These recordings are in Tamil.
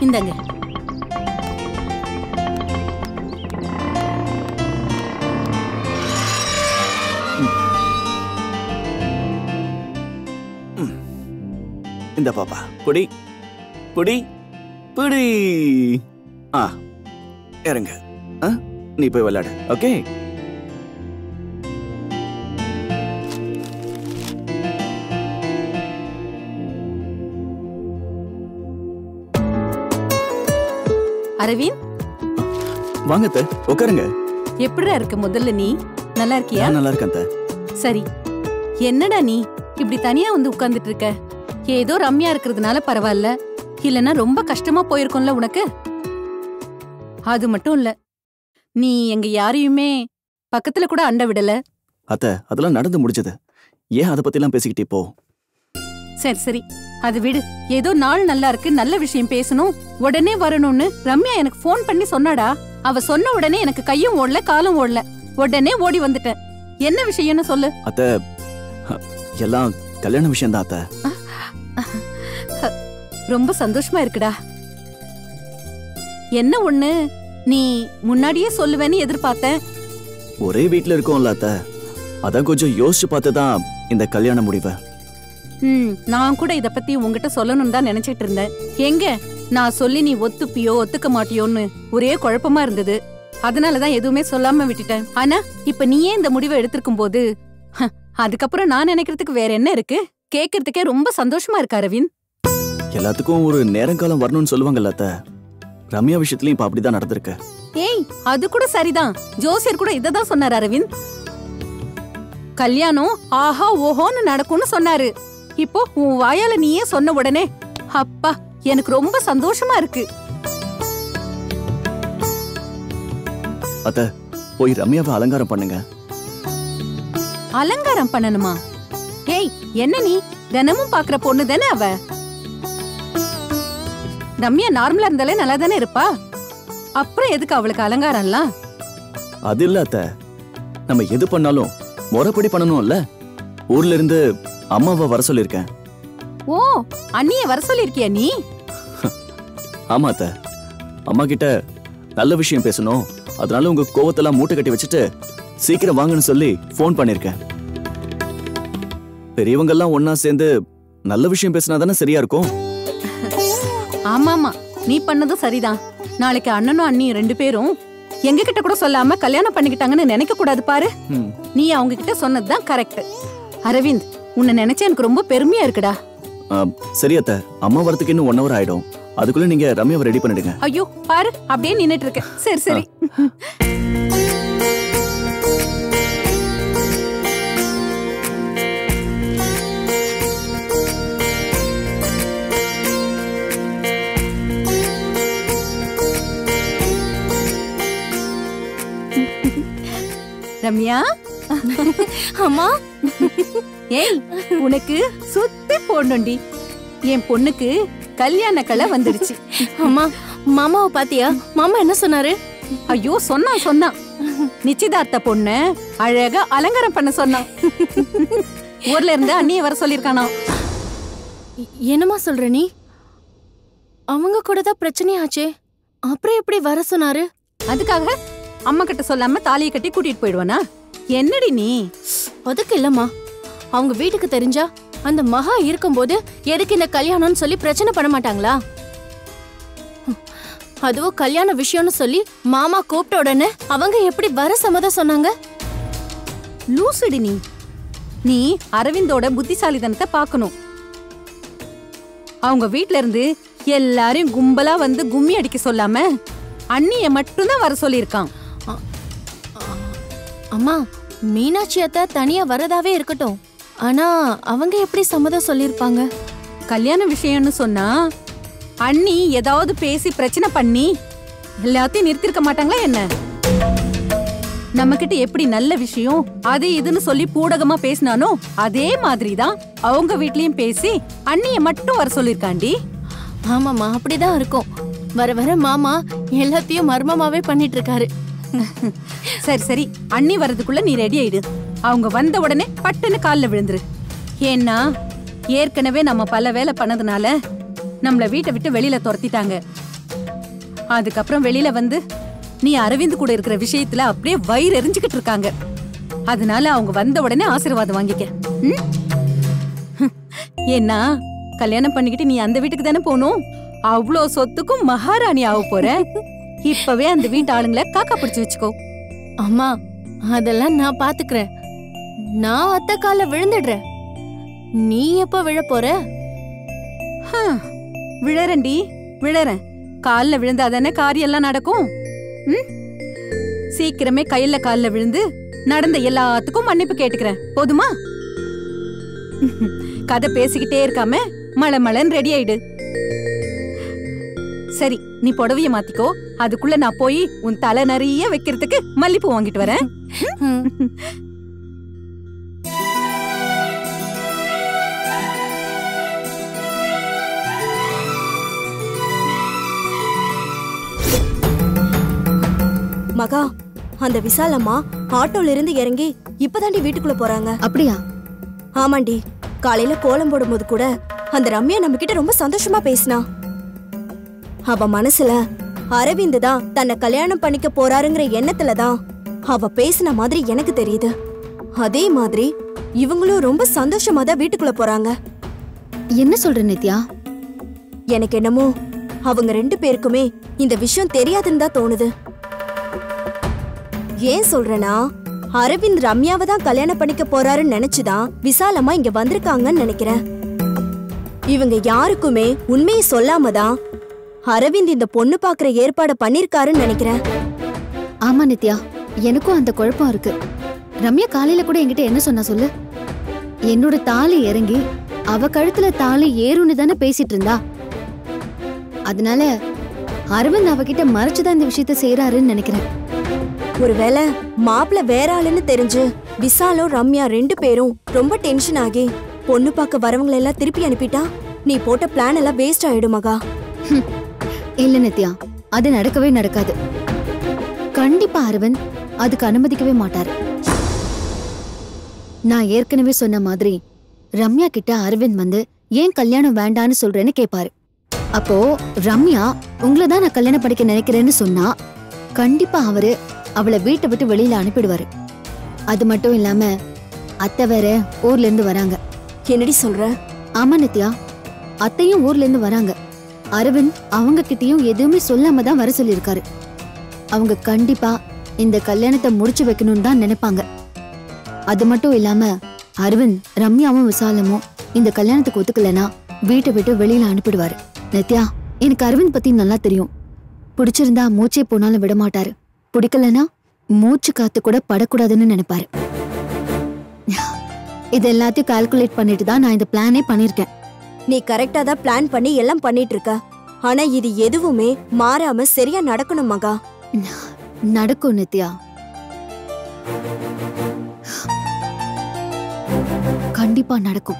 இந்தாங்க இந்த பாப்பா புடி புடி புடி ஆ இறங்க ஆ, நீ போய் விளையாடு ஓகே அரவிந்த் வாங்க அத்தை, உட்காருங்க எப்படிடா இருக்கு முதல்ல நீ நல்லா இருக்கியா நான் நல்லா இருக்கேன் அத்தை. சரி என்னடா நீ இப்படி தனியா வந்து உட்கார்ந்துட்டு இருக்க ஏதோ ரம்யா இருக்கிறதுனால பரவாயில்ல இல்லனா ரொம்ப கஷ்டமா போயிருக்கும்ல உனக்கு அது மட்டும் இல்ல நீ எங்க யாரையுமே பக்கத்துல கூட அண்ட விடல அத்தை அதெல்லாம் நடந்து முடிஞ்சது ஏன் அதை பத்திலாம் பேசிக்கிட்டே இப்போ சரி சரி அது விடு ஏதோ நாள் நல்லா இருக்கு நல்ல விஷயம் பேசணும் உடனே வரணும்னு ரம்யா எனக்கு ஃபோன் பண்ணி சொன்னாடா அவ சொன்ன உடனே எனக்கு கையும் ஓடல காலும் ஓடல உடனே ஓடி வந்துட்டேன் என்ன விஷயம்னு சொல்லு அத்தை ஹ, எல்லாம் கல்யாண விஷயம் தான் அத்தை ரொம்ப சந்தோஷமா இருக்குடா என்ன ஒண்ணு நீ முன்னாடியே சொல்லுவேன்னு எதிர்பார்த்தேன் ஒரே வீட்ல இருக்கோம்ல அத்தை அதான் கொஞ்சம் யோசிச்சு பார்த்து தான் இந்த கல்யாண முடிவை ம் நான் கூட இத பத்தி உங்ககிட்ட சொல்லணும்னு தான் நினைச்சிட்டு இருந்தேன் எங்க நான் சொல்லி நீ ஒத்துப்பியோ ஒத்துக்க மாட்டியோன்னு ஒரே குழப்பமா இருந்தது அதனாலதான் எதுவுமே சொல்லாம விட்டுட்டேன் ஆனா இப்ப நீயே இந்த முடிவை எடுத்திருக்கும் போது ஹ, அதுக்கப்புறம் நான் நினைக்கிறதுக்கு வேற என்ன இருக்கு கேக்குறதுக்கே ரொம்ப சந்தோஷமா இருக்கு அரவிந்த் எல்லாத்துக்கும் ஒரு நேரங்காலம் வரணும்னு சொல்லுவாங்கல்ல அத்தை ரம்யா விஷயத்துலயும் இப்ப அப்படிதான் நடந்திருக்கு ஏய் அது கூட சரிதான் ஜோசியர் கூட இததான் சொன்னார் அரவிந்த் கல்யாணம் ஆஹா ஓஹோன்னு நடக்கும்னு சொன்னாரு இப்போ உன் வாயால நீயே சொன்ன உடனே அப்பா எனக்கு ரொம்ப சந்தோஷமா இருக்கு அத்தை போய் ரம்யாவை அலங்காரம் பண்ணுங்க அலங்காரம் பண்ணணுமா ஏய் என்ன நீ தினமும் பாக்குற பொண்ணு தானே அவ ரம்யா நார்மலா இருந்தாலே நல்லா தானே இருப்பா அப்புறம் எதுக்கு அவளுக்கு அலங்காரம்லாம் அது இல்ல அத்தை நம்ம எது பண்ணாலும் முறைப்படி பண்ணணும்ல ஊர்ல இருந்து அம்மாவை வர சொல்லியிருக்கேன் ஓ அண்ணிய வர சொல்லிருக்கியா நீ ஆமா அத்தை அம்மா கிட்ட நல்ல விஷயம் பேசணும் அதனால உங்க கோவத்தெல்லாம் மூட்டை கட்டி வச்சுட்டு சீக்கிரம் வாங்கன்னு சொல்லி ஃபோன் பண்ணிருக்கேன் பெரியவங்க எல்லாம் ஒன்னா சேர்ந்து நல்ல விஷயம் பேசினா தானே சரியா இருக்கும் ஆமாமா நீ பண்ணதும் சரிதான் நாளைக்கு அண்ணனும் அண்ணியும் ரெண்டு பேரும் எங்க கிட்ட கூட சொல்லாம கல்யாணம் பண்ணிக்கிட்டாங்கன்னு நினைக்க கூடாது பாரு ம், நீ அவங்க கிட்ட சொன்னதுதான் கரெக்ட் அரவிந்த் உன்னை நினைச்சா எனக்கு ரொம்ப பெருமையா இருக்குடா ஆ, சரி அத்தை அம்மா வரதுக்கு இன்னும் ஒன் ஹவர் ஆயிடும் அதுக்குள்ள நீங்க ரம்யாவை ரெடி பண்ணிடுங்க ஐயோ பாரு அப்படியே நின்னுட்டு இருக்க சரி சரி ரம்யா அம்மா ஏய் உனக்கு சுத்தி போடணும்டி என் பொண்ணுக்கு கல்யாண கலை வந்துடுச்சு அம்மா மாமாவை பாத்தியா மாமா என்ன சொன்னாரு ஐயோ சொன்னான் சொன்னான் நிச்சயதார்த்த பொண்ண அழகா அலங்காரம் பண்ண சொன்னான் ஊர்ல இருந்து அண்ணிய வர சொல்லிருக்கானா எ- என்னம்மா சொல்ற நீ அவங்க கூட தான் பிரச்சனையாச்சே அப்புறம் எப்படி வர சொன்னாரு அதுக்காக அம்மா கிட்ட சொல்லாம தாலியை கட்டி கூட்டிட்டு போயிடுவானா என்னடி நீ அதுக்கு இல்லம்மா அவங்க வீட்டுக்கு தெரிஞ்சா அந்த மகா இருக்கும்போது எதுக்கு இந்த கல்யாணம்னு சொல்லி பிரச்சனை பண்ண மாட்டாங்களா ஹம், அதுவும் கல்யாண விஷயம்னு சொல்லி மாமா கூப்பிட்ட உடனே அவங்க எப்படி வர சம்மதம் சொன்னாங்க லூசுடி நீ நீ அரவிந்தோட புத்திசாலித்தனத்தை பார்க்கணும் அவங்க வீட்ல இருந்து எல்லாரையும் கும்பலா வந்து கும்மி அடிக்க சொல்லாம அண்ணிய மட்டும்தான் வர சொல்லியிருக்கான் அம்மா மீனாட்சி அத்தை தனியா வரதாவே இருக்கட்டும் ஆனா அவங்க எப்படி சம்மதம் சொல்லிருப்பாங்க கல்யாண விஷயம்னு சொன்னா அண்ணி ஏதாவது பேசி பிரச்சனை பண்ணி எல்லாத்தையும் நிறுத்திருக்க மாட்டாங்களா என்ன நம்ம கிட்ட எப்படி நல்ல விஷயம் அது இதுன்னு சொல்லி பூடகமா பேசினானோ அதே மாதிரிதான் அவங்க வீட்லயும் பேசி அண்ணிய மட்டும் வர சொல்லிருக்காண்டி ஆமாம்மா அப்படிதான் இருக்கும் வர வர மாமா எல்லாத்தையும் மர்மமாவே பண்ணிட்டு இருக்காரு சரி சரி அண்ணி வர்றதுக்குள்ள நீ ரெடி ஆயிடு அவங்க வந்த உடனே பட்டுன்னு கால்ல விழுந்துரு ஏன்னா ஏற்கனவே நம்ம பல வேலை பண்ணதுனால நம்மள வீட்டை விட்டு வெளியில துரத்திட்டாங்க அதுக்கப்புறம் வெளியில வந்து நீ அரவிந்த் கூட இருக்கிற விஷயத்துல அப்படியே வயிறு எரிஞ்சுக்கிட்டு இருக்காங்க அதனால அவங்க வந்த உடனே ஆசீர்வாதம் வாங்கிக்க ம்? ஏன்னா கல்யாணம் பண்ணிக்கிட்டு நீ அந்த வீட்டுக்கு தானே போகணும் அவ்வளோ சொத்துக்கும் மகாராணி ஆக போற இப்பவே அந்த வீட்டு ஆளுங்களை காக்கா பிடிச்சு வச்சுக்கோ அம்மா அதெல்லாம் நான் பாத்துக்கிறேன் நான் அத்தை கால விழுந்துடுறேன் நீ எப்ப விழ போற ஹம், விழறேன்டி விழறேன் கால்ல விழுந்தா தானே காரியம் எல்லாம் நடக்கும் ம்? சீக்கிரமே கையில கால்ல விழுந்து நடந்த எல்லாத்துக்கும் மன்னிப்பு கேட்டுக்கிறேன் போதுமா கதை பேசிக்கிட்டே இருக்காம மழை மழைன்னு ரெடி ஆயிடு சரி நீ புடவைய மாத்திக்கோ அதுக்குள்ள நான் போய் உன் தலை நிறைய வைக்கிறதுக்கு மல்லிப்பூ வாங்கிட்டு வரேன் ம். மகா அந்த விசாலம்மா ஆட்டோல இருந்து இறங்கி இப்பதாண்டி வீட்டுக்குள்ள போறாங்க அப்படியா ஆமாண்டி காலையில கோலம் போடும்போது கூட அந்த ரம்யா நம்ம கிட்ட ரொம்ப சந்தோஷமா பேசினா அவ மனசுல அரவிந்த் தான் தன்னை கல்யாணம் பண்ணிக்க போறாருங்கிற எண்ணத்துல தான் அவ பேசின மாதிரி எனக்கு தெரியுது அதே மாதிரி இவங்களும் ரொம்ப சந்தோஷமா தான் வீட்டுக்குள்ள போறாங்க என்ன சொல்ற நித்யா எனக்கு என்னமோ அவங்க ரெண்டு பேருக்குமே இந்த விஷயம் தெரியாதுன்னு தான் தோணுது ஏன் சொல்றேனா அரவிந்த் ரம்யாவை தான் கல்யாணம் பண்ணிக்க போறாருன்னு நினைச்சுதான் விசாலமா இங்க வந்திருக்காங்கன்னு நினைக்கிறேன் இவங்க யாருக்குமே உண்மையை சொல்லாம தான் அரவிந்த் இந்த பொண்ணு பாக்குற ஏற்பாட பண்ணிருக்காருன்னு நினைக்கிறேன் ஆமா நித்யா எனக்கும் அந்த குழப்பம் இருக்கு ரம்யா காலையில கூட என்கிட்ட என்ன சொன்னா சொல்லு என்னோட தாலி இறங்கி அவ கழுத்துல தாலி ஏறும்னு தானே பேசிட்டு இருந்தா அதனால அரவிந்த் அவகிட்ட மறைச்சுதான் இந்த விஷயத்த செய்யறாருன்னு நினைக்கிறேன் ஒருவேளை மாப்பிள்ள வேற ஆளுன்னு தெரிஞ்சு விசாலும் ரம்யா ரெண்டு பேரும் ரொம்ப டென்ஷன் ஆகி பொண்ணு பார்க்க வரவங்களை எல்லாம் திருப்பி அனுப்பிட்டா நீ போட்ட பிளான் எல்லாம் வேஸ்ட் ஆயிடும் மகா இல்ல நித்யா அது நடக்கவே நடக்காது கண்டிப்பா அரவிந்த் அதுக்கு அனுமதிக்கவே மாட்டாரு நான் ஏற்கனவே சொன்ன மாதிரி ரம்யா கிட்ட அரவிந்த் வந்து ஏன் கல்யாணம் வேண்டான்னு சொல்றேன்னு கேட்பாரு அப்போ ரம்யா உங்களை தான் நான் கல்யாணம் படிக்க நினைக்கிறேன்னு சொன்னா கண்டிப்பா அவரு அவளை வீட்டை விட்டு வெளியில அனுப்பிடுவாரு அது மட்டும் இல்லாம அத்தை வேற ஊர்ல இருந்து வராங்க என்னடி சொல்ற ஆமா நித்யா அத்தையும் ஊர்ல இருந்து வராங்க அரவிந்த் அவங்க கிட்டயும் எதுவுமே சொல்லாம தான் வர சொல்லியிருக்காரு அவங்க கண்டிப்பா இந்த கல்யாணத்தை முடிச்சு வைக்கணும்னு தான் நினைப்பாங்க அது மட்டும் இல்லாம அரவிந்த் ரம்யாவும் விசாலமும் இந்த கல்யாணத்துக்கு ஒத்துக்கலைன்னா வீட்டை விட்டு வெளியில அனுப்பிடுவாரு நித்யா எனக்கு அரவிந்த் பத்தி நல்லா தெரியும் பிடிச்சிருந்தா மூச்சே போனாலும் விட மாட்டாரு பிடிக்கலனா மூச்சு காத்து கூட படக்கூடாதுன்னு நினைப்பாரு இது எல்லாத்தையும் கால்குலேட் பண்ணிட்டு தான் நான் இந்த பிளானே பண்ணிருக்கேன் நீ கரெக்டா தான் பிளான் பண்ணி எல்லாம் பண்ணிட்டு இருக்க ஆனா இது எதுவுமே மாறாம சரியா நடக்கணும் மகா நடக்கும் நித்யா கண்டிப்பா நடக்கும்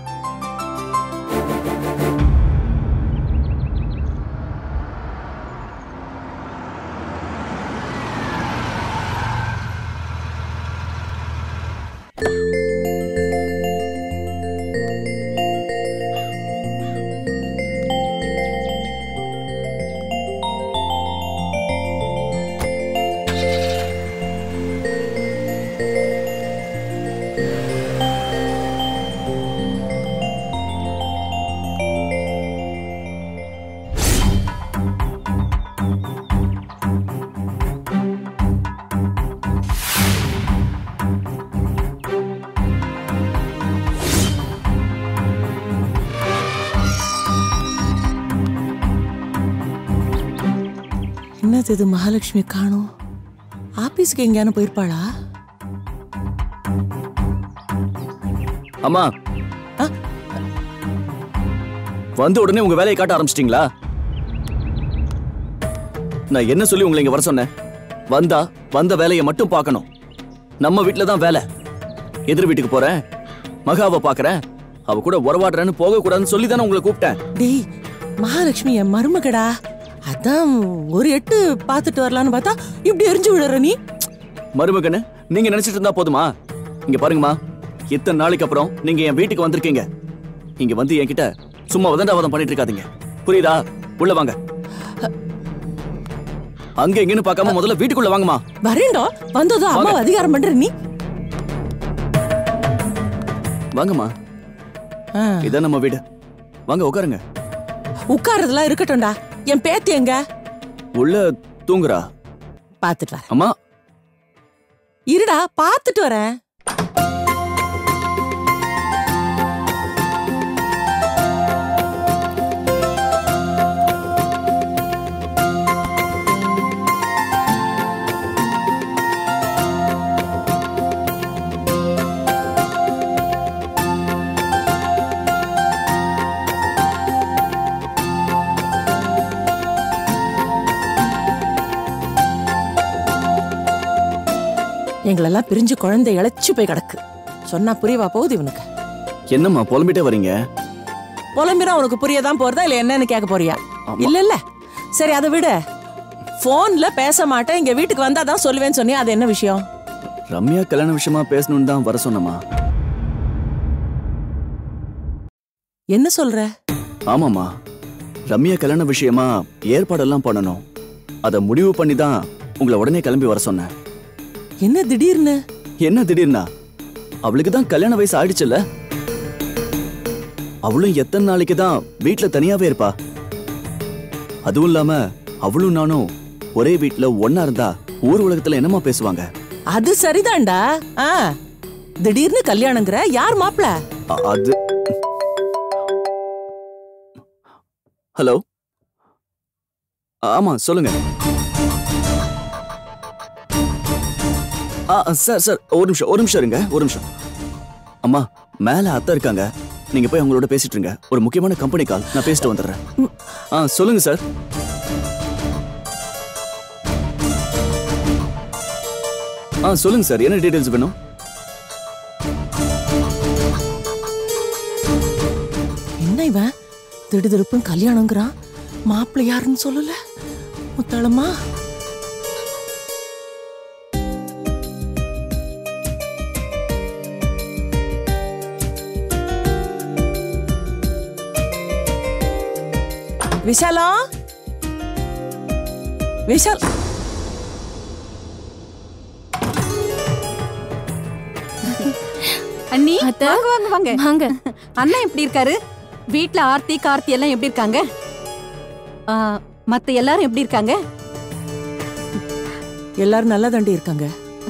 என்னது இது மகாலட்சுமி காணும் ஆபீஸ்க்கு எங்கேயான போயிருப்பாளா அம்மா ஆ? வந்த உடனே உங்க வேலையை காட்ட ஆரம்பிச்சிட்டீங்களா நான் என்ன சொல்லி உங்களை இங்க வர சொன்னேன் வந்தா வந்த வேலையை மட்டும் பார்க்கணும் நம்ம வீட்ல தான் வேலை எதிர் வீட்டுக்கு போறேன் மகாவை பார்க்கறேன் அவ கூட உறவாடுறேன்னு போக கூடாதுன்னு சொல்லி தானே உங்களை கூப்பிட்டேன் டேய் மகாலட்சுமி என் மருமகடா அதான் ஒரு எட்டு பார்த்துட்டு வரலான்னு பார்த்தா இப்படி எரிஞ்சு விடுற நீ மருமகன்னு நீங்க நினைச்சிட்டு இருந்தா போதுமா இங்க பாருங்கம்மா இத்தனை நாளைக்கு அப்புறம் நீங்க என் வீட்டுக்கு வந்திருக்கீங்க இங்க வந்து என்கிட்ட சும்மா வதண்டாவாதம் பண்ணிட்டு இருக்காதீங்க புரியுதா உள்ள வாங்க அங்க எங்கன்னு பார்க்காம முதல்ல வீட்டுக்குள்ள வாங்கம்மா வரேண்டோ வந்ததும் அம்மா அதிகாரம் பண்ற நீ வாங்கம்மா ஆ, இதான் நம்ம வீடு வாங்க உட்காருங்க உட்கார்றதெல்லாம் இருக்கட்டும்டா என் பேத்தி எங்க உள்ள தூங்குறா பாத்துட்டு வரேன் அம்மா இருடா பாத்துட்டு வரேன் எங்களெல்லாம் பிரிஞ்சு குழந்தை இழைச்சு போய் கிடக்கு சொன்னா புரியவா போகுது இவனுக்கு என்னம்மா புலம்பிட்டே வரீங்க புலம்பிரா உனக்கு புரியதான் போறதா இல்ல என்னன்னு கேட்க போறியா ஆமா. இல்ல இல்ல சரி அதை விடு போன்ல பேச மாட்டேன் இங்க வீட்டுக்கு வந்தாதான் சொல்லுவேன்னு சொன்னியா அது என்ன விஷயம் ரம்யா கல்யாண விஷயமா பேசணும்னு தான் வர சொன்னம்மா என்ன சொல்ற ஆமாம்மா ரம்யா கல்யாண விஷயமா ஏற்பாடெல்லாம் பண்ணணும் அதை முடிவு பண்ணி தான் உங்களை உடனே கிளம்பி வர சொன்னேன் என்ன திடீர்னு என்ன திடீர்னா அவளுக்கு தான் கல்யாண வயசு ஆயிடுச்சுல்ல அவளும் எத்தனை நாளைக்கு தான் வீட்ல தனியாவே இருப்பா அதுவும் இல்லாம அவளும் நானும் ஒரே வீட்ல ஒண்ணா இருந்தா ஊர் உலகத்துல என்னமா பேசுவாங்க அது சரிதான்டா ஆ திடீர்னு கல்யாணங்கிற யார் மாப்பிள அ- அது ஹலோ ஆமா சொல்லுங்க ஆ சார் சார் ஒரு நிமிஷம் ஒரு நிமிஷம் இருங்க ஒரு நிமிஷம் அம்மா மேல அத்தை இருக்காங்க நீங்க போய் அவங்களோட பேசிட்டு இருங்க ஒரு முக்கியமான கம்பெனி கால் நான் பேசிட்டு வந்துடுறேன் ஆ சொல்லுங்க சார் ஆ சொல்லுங்க சார் என்ன டீடைல்ஸ் வேணும் என்ன இவன் திடுதிடுப்புன்னு கல்யாணங்கிறான் மாப்பிள்ளை யாருன்னு சொல்லல முத்தாளம்மா விஷாலம் விஷால் அண்ணி அத்தை. வாங்க வாங்க வாங்க வாங்க அண்ணா எப்படி இருக்காரு வீட்ல ஆர்த்தி கார்த்தி எல்லாம் எப்படி இருக்காங்க ஆ, மத்த எல்லாரும் எப்படி இருக்காங்க எல்லாரும் நல்லா தாண்டி இருக்காங்க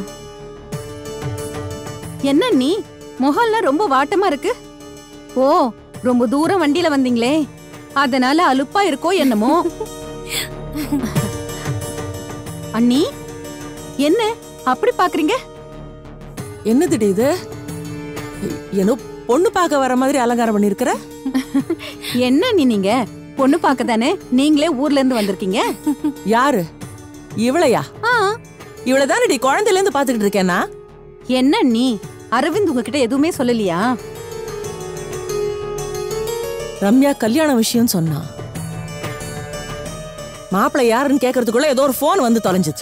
என்ன நீ முகம்லாம் ரொம்ப வாட்டமா இருக்கு ஓ ரொம்ப தூரம் வண்டியில வந்தீங்களே அதனால அலுப்பா இருக்கோ என்னமோ அண்ணி என்ன அப்படி பாக்குறீங்க என்னதுடி இது ஏனோ பொண்ணு பார்க்க வர மாதிரி அலங்காரம் பண்ணிருக்கிற என்ன நீ நீங்க பொண்ணு பார்க்க தானே நீங்களே ஊர்ல இருந்து வந்திருக்கீங்க யாரு இவளையா ஆ, இவளை தானடி குழந்தையில இருந்து பாத்துக்கிட்டு இருக்கேனா என்ன நீ அரவிந்த் உங்ககிட்ட எதுவுமே சொல்லலையா ரம்யா கல்யாண விஷயம் சொன்னா மாப்பிள்ளை யாருன்னு கேக்குறதுக்குள்ள ஏதோ ஒரு போன் வந்து தொலைஞ்சிச்சு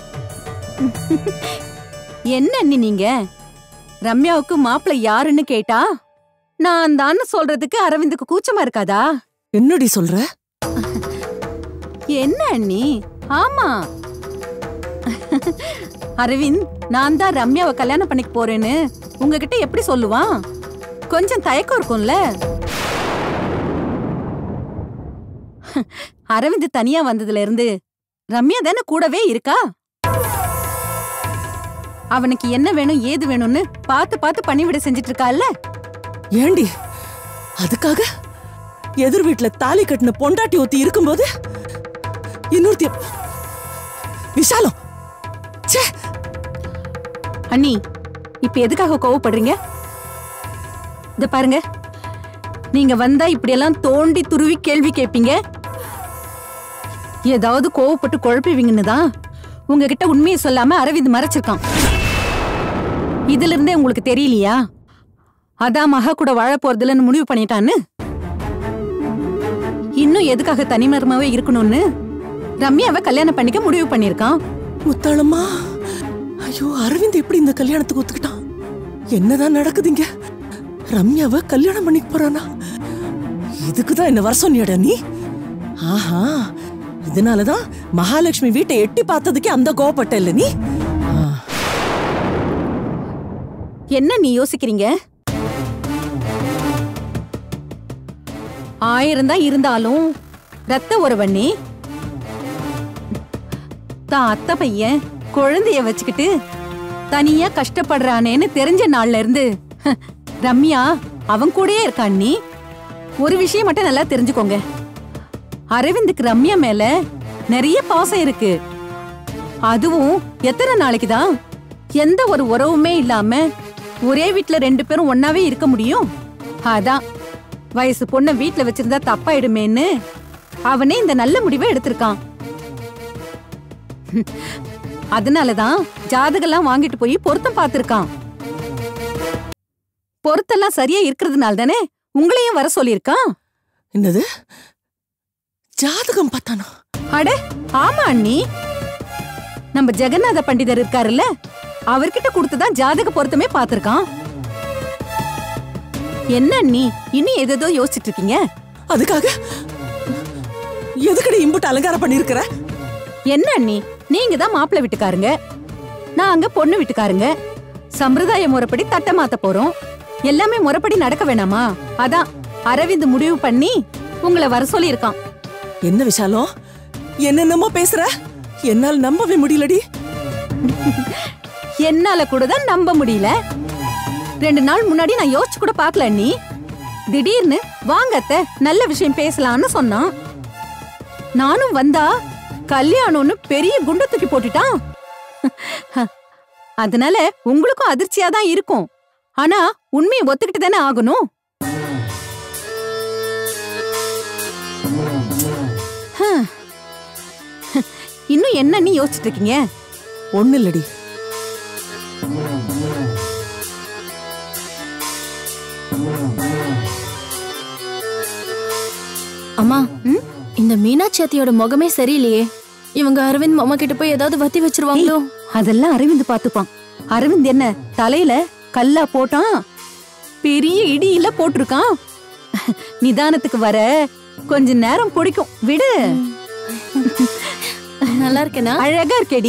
என்ன அண்ணி நீங்க ரம்யாவுக்கு மாப்பிள்ளை யாருன்னு கேட்டா நான் தான் சொல்றதுக்கு அரவிந்துக்கு கூச்சமா இருக்காதா என்னடி சொல்ற என்ன அண்ணி ஆமா அரவிந்த் நான் தான் ரம்யாவை கல்யாணம் பண்ணிக்க போறேன்னு உங்ககிட்ட எப்படி சொல்லுவான் கொஞ்சம் தயக்கம் இருக்கும்ல அரவிந்த் தனியா வந்ததுல இருந்து ரம்யா தானே கூடவே இருக்கா அவனுக்கு என்ன வேணும் ஏது வேணும்னு பார்த்து பார்த்து பண்ணிவிட செஞ்சுட்டு இருக்கால்ல ஏண்டி அதுக்காக எதிர் வீட்டுல தாலி கட்டின பொண்டாட்டி ஒத்தி இருக்கும்போது இன்னொருத்தி விஷாலம் ச்சே அண்ணி இப்ப எதுக்காக கோவப்படுறீங்க இத பாருங்க நீங்க வந்தா இப்படியெல்லாம் தோண்டி துருவி கேள்வி கேட்பீங்க ஏதாவது கோவப்பட்டு குழப்புவீங்கன்னு தான் உங்ககிட்ட உண்மையை சொல்லாம அரவிந்த் மறைச்சிருக்கான் இதுல இருந்தே உங்களுக்கு தெரியலையா அதான் மகா கூட வாழ போறதில்லன்னு முடிவு பண்ணிட்டான்னு இன்னும் எதுக்காக தனிமரமாவே இருக்கணும்னு ரம்யாவை கல்யாணம் பண்ணிக்க முடிவு பண்ணிருக்கான் முத்தாளம்மா ஐயோ அரவிந்த் எப்படி இந்த கல்யாணத்துக்கு ஒத்துக்கிட்டான் என்னதான் நடக்குதுங்க ரம்யாவை கல்யாணம் பண்ணிக்க போறானா இதுக்குதான் என்ன வர சொன்னியாடா நீ ஆஹா இதனாலதான் மகாலட்சுமி வீட்டை எட்டி பார்த்ததுக்கே அந்த கோவப்பட்ட இல்ல நீ என்ன நீ யோசிக்கிறீங்க ஆயிரம் தான் இருந்தாலும் ரத்த உறவன் நீ தான் அத்தை பையன் குழந்தைய வச்சுக்கிட்டு தனியா கஷ்டப்படுறானேன்னு தெரிஞ்ச நாள்ல இருந்து ஹ, ரம்யா அவன் கூடயே இருக்கான் நீ ஒரு விஷயம் மட்டும் நல்லா தெரிஞ்சுக்கோங்க அரவிந்துக்கு ரம்யா மேல நிறைய பாசம் இருக்கு அதுவும் எத்தனை நாளைக்கு தான் எந்த ஒரு உறவுமே இல்லாம ஒரே வீட்ல ரெண்டு பேரும் ஒன்னாவே இருக்க முடியும் அதான் வயசு பொண்ண வீட்ல வச்சிருந்தா தப்பாயிடுமேன்னு அவனே இந்த நல்ல முடிவை எடுத்திருக்கான் அதனாலதான் ஜாதகெல்லாம் வாங்கிட்டு போய் பொருத்தம் பார்த்திருக்கான் பொருத்தெல்லாம் சரியா இருக்கிறதுனால தானே உங்களையும் வர சொல்லியிருக்கான் என்னது ஜாதகம் பார்த்தானா அட ஆமா அண்ணி நம்ம ஜெகநாத பண்டிதர் இருக்காருல்ல அவர்கிட்ட கொடுத்துதான் ஜாதக பொருத்தமே பார்த்திருக்கான் என்ன அண்ணி இன்னும் ஏதேதோ யோசிச்சுட்டு இருக்கீங்க அதுக்காக எதுக்கடி இம்புட்டு அலங்காரம் பண்ணிருக்கிற என்ன அண்ணி நீங்க தான் மாப்பிள்ளை வீட்டுக்காருங்க நான் அங்க பொண்ணு வீட்டுக்காருங்க சம்பிரதாய முறைப்படி தட்டை மாத்த போறோம் எல்லாமே முறைப்படி நடக்க வேணாமா அதான் அரவிந்த் முடிவு பண்ணி உங்களை வர சொல்லியிருக்கான் என்ன விஷாலம் என்னென்னமோ பேசுற என்னால் நம்பவே முடியலடி என்னால கூட தான் நம்ப முடியல ரெண்டு நாள் முன்னாடி நான் யோசிச்சு கூட பார்க்கல அண்ணி திடீர்னு வாங்க அத்தை நல்ல விஷயம் பேசலாம்னு சொன்னான் நானும் வந்தா கல்யாணம்னு பெரிய குண்டை தூக்கி போட்டுட்டான் அதனால உங்களுக்கும் அதிர்ச்சியா தான் இருக்கும் ஆனா உண்மையை ஒத்துக்கிட்டு தானே ஆகணும் ஹம். இன்னும் என்ன நீ யோசிச்சுட்டு இருக்கீங்க ஒண்ணு இல்லடி அம்மா இந்த மீனாட்சி அத்தையோட முகமே சரியில்லையே இவங்க அரவிந்த் மாமா கிட்ட போய் ஏதாவது வத்தி வச்சிருவாங்களோ அதெல்லாம் அரவிந்த் பாத்துப்பான் அரவிந்த் என்ன தலையில கல்லா போட்டான் பெரிய இடியில போட்டிருக்கான் நிதானத்துக்கு வர கொஞ்ச நேரம் பிடிக்கும் விடு நல்லா இருக்கேனா அழகா இருக்கேடி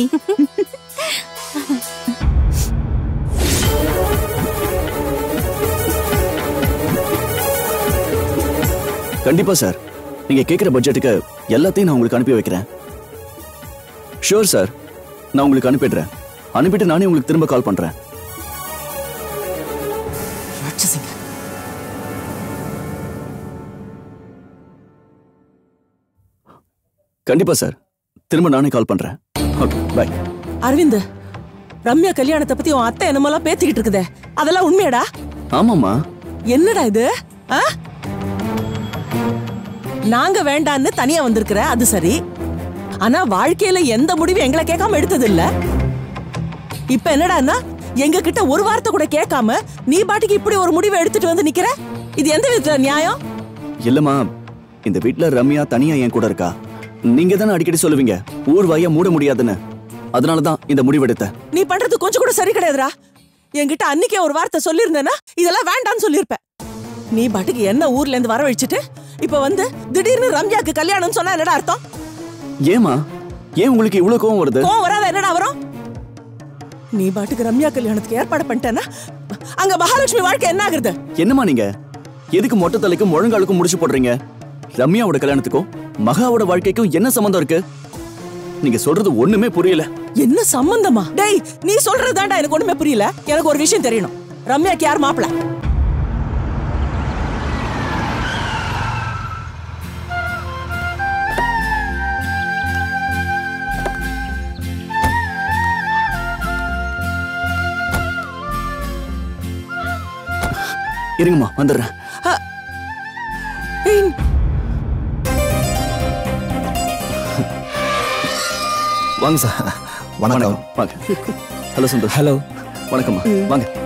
கண்டிப்பா சார் நீங்க கேக்குற பட்ஜெட்டுக்கு எல்லாத்தையும் நான் உங்களுக்கு அனுப்பி வைக்கிறேன் ஷூர் சார் நான் உங்களுக்கு அனுப்பிடுறேன் அனுப்பிட்டு நானே உங்களுக்கு திரும்ப கால் பண்றேன் ராட்சசிங்க கண்டிப்பா சார் திரும்ப நானே கால் பண்றேன் ஓகே பை அரவிந்த் ரம்யா கல்யாணத்தை பத்தி உன் அத்தை என்னமெல்லாம் பேத்திக்கிட்டு இருக்குதே அதெல்லாம் உண்மையாடா ஆமாம்மா என்னடா இது ஆ? நாங்க வேண்டான்னு தனியா வந்திருக்கிற அது சரி ஆனா வாழ்க்கையில எந்த முடிவும் எங்களை கேட்காம எடுத்தது இல்ல இப்ப என்னடான்னா எங்க கிட்ட ஒரு வார்த்தை கூட கேட்காம நீ பாட்டுக்கு இப்படி ஒரு முடிவை எடுத்துட்டு வந்து நிக்கிற இது எந்த விதத்துல நியாயம் இல்லம்மா இந்த வீட்ல ரம்யா தனியா என் கூட இருக்கா நீங்க தானே அடிக்கடி சொல்லுவீங்க ஊர் வாய மூட முடியாதுன்னு அதனால தான் இந்த முடிவெடுத்தேன் நீ பண்றது கொஞ்சம் கூட சரி கிடையாதுடா என்கிட்ட அன்னைக்கே ஒரு வார்த்தை சொல்லியிருந்தேன்னா இதெல்லாம் வேண்டாம்னு சொல்லியிருப்பேன் நீ பாட்டுக்கு என்ன ஊர்ல இருந்து வரவழைச்சிட்டு இப்ப வந்து திடீர்னு ரம்யாக்கு கல்யாணம்னு சொன்னா என்னடா அர்த்தம் ஏமா ஏன் உங்களுக்கு இவ்வளவு கோவம் வருது கோவம் வராத என்னடா வரும் நீ பாட்டுக்கு ரம்யா கல்யாணத்துக்கு ஏற்பாடு பண்ணிட்டேன்னா அங்க மகாலட்சுமி வாழ்க்கை என்ன ஆகுறது என்னம்மா நீங்க எதுக்கு மொட்டை தலைக்கும் முழங்காலுக்கும் முடிச்சு போடுறீங்க ரம்யாவோட கல்யாணத்துக்கும் மகாவோட வாழ்க்கைக்கும் என்ன சம்பந்தம் இருக்கு நீங்க சொல்றது ஒண்ணுமே புரியல என்ன சம்பந்தமா டேய் நீ சொல்றதுதான்டா எனக்கு ஒண்ணுமே புரியல எனக்கு ஒரு விஷயம் தெரியணும் ரம்யாக்கு யார் மாப்பிள இருங்கம்மா வந்துடுறேன் ஏய், வாங்க சார் வணக்கம் வாங்க ஹலோ சந்தோஷ் ஹலோ வணக்கம்மா வாங்க